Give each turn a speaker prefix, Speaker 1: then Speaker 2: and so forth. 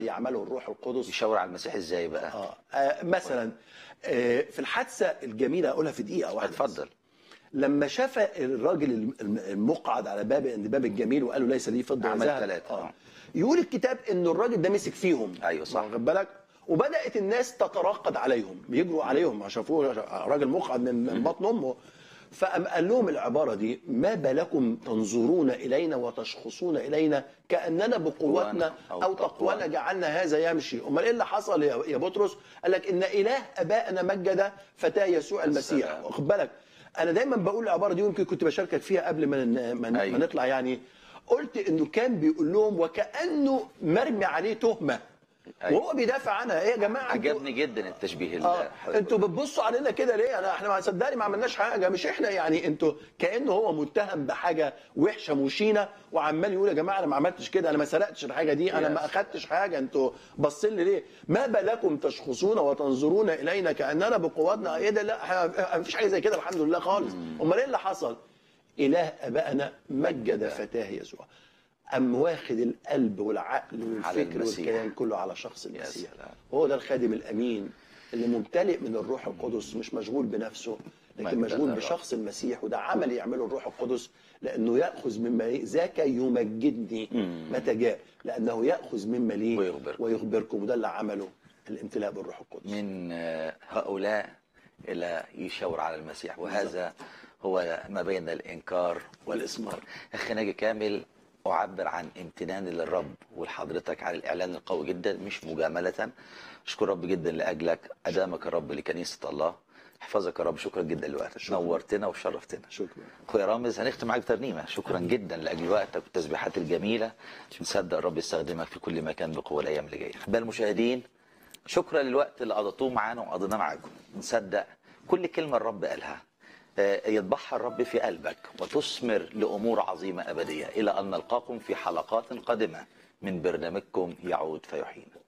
Speaker 1: يعمله الروح القدس
Speaker 2: يشاور على المسيح ازاي بقى
Speaker 1: آه. آه مثلا آه في الحادثه الجميله اقولها في دقيقه واحده
Speaker 2: اتفضل
Speaker 1: لما شاف الراجل الم- المقعد على باب عند باب الجميل وقال له ليس لي فضه
Speaker 2: عمل
Speaker 1: وذهب
Speaker 2: ثلاثة،
Speaker 1: آه.
Speaker 2: آه.
Speaker 1: يقول الكتاب ان الراجل ده مسك فيهم
Speaker 2: أيوة، صح.
Speaker 1: واخد بالك وبدات الناس تترقد عليهم بيجروا عليهم شافوه راجل مقعد من من بطن امه فقام قال لهم العباره دي ما بالكم تنظرون الينا وتشخصون الينا كاننا بقوتنا
Speaker 2: أو
Speaker 1: او
Speaker 2: تقوانا.
Speaker 1: تقوانا جعلنا هذا يمشي امال ايه اللي حصل يا يا بطرس قال لك ان اله ابائنا مجد فتاه يسوع المسيح
Speaker 2: السلام.
Speaker 1: واخد بالك انا دايما بقول العباره دي يمكن كنت بشاركك فيها قبل ما ن- ما,
Speaker 2: أيوة.
Speaker 1: ما نطلع يعني قلت انه كان بيقول لهم وكانه مرمي عليه تهمه
Speaker 2: أيوة.
Speaker 1: وهو بيدافع عنها ايه يا جماعه انتوا-
Speaker 2: عجبني جدا التشبيه اللي
Speaker 1: اه
Speaker 2: حضرتك
Speaker 1: انتوا بتبصوا علينا كده ليه انا احنا ما صدقني ما عملناش حاجه مش احنا يعني انتوا كانه هو متهم بحاجه وحشه مشينه وعمال يقول يا جماعه انا ما عملتش كده انا ما سرقتش الحاجه دي انا
Speaker 2: Yes.
Speaker 1: ما اخدتش حاجه انتوا باصين لي ليه ما بالكم تشخصون وتنظرون الينا كاننا بقوتنا ايه ده لا احنا ما فيش حاجه زي كده الحمد لله خالص امال ايه اللي حصل اله ابائنا مجد فتاه يسوع أم واخد القلب والعقل
Speaker 2: على
Speaker 1: والفكر
Speaker 2: المسيح.
Speaker 1: والكيان كله على شخص المسيح
Speaker 2: سلام.
Speaker 1: هو ده الخادم الامين اللي ممتلئ من الروح القدس مش مشغول بنفسه لكن
Speaker 2: مجد
Speaker 1: مشغول
Speaker 2: الرب.
Speaker 1: بشخص المسيح وده عمل يعمله الروح القدس لانه ياخذ مما لي ذاك يمجدني متى جاء لانه ياخذ مما لي
Speaker 2: ويخبركم.
Speaker 1: ويخبركم وده اللي عمله الامتلاء بالروح القدس
Speaker 2: من آه، هؤلاء الى يشاور على المسيح وهذا هو ما بين الانكار والاسمار اخي ناجي كامل اعبر عن امتناني للرب ولحضرتك على الاعلان القوي جدا مش مجامله اشكر رب جدا لاجلك ادامك الرب لكنيسه الله احفظك يا رب شكرا جدا لوقتك نورتنا وشرفتنا
Speaker 1: شكرا
Speaker 2: اخويا رامز هنختم معاك بترنيمه شكرا جدا لاجل وقتك والتسبيحات الجميله نصدق الرب يستخدمك في كل مكان بقوه الايام اللي جايه احباء المشاهدين شكرا للوقت اللي قضيتوه معانا وقضيناه معاكم نصدق كل كلمه الرب قالها آه، يطبعها الرب في قلبك وتثمر لامور عظيمه ابديه الى ان نلقاكم في حلقات قادمه من برنامجكم يعود فيحيينا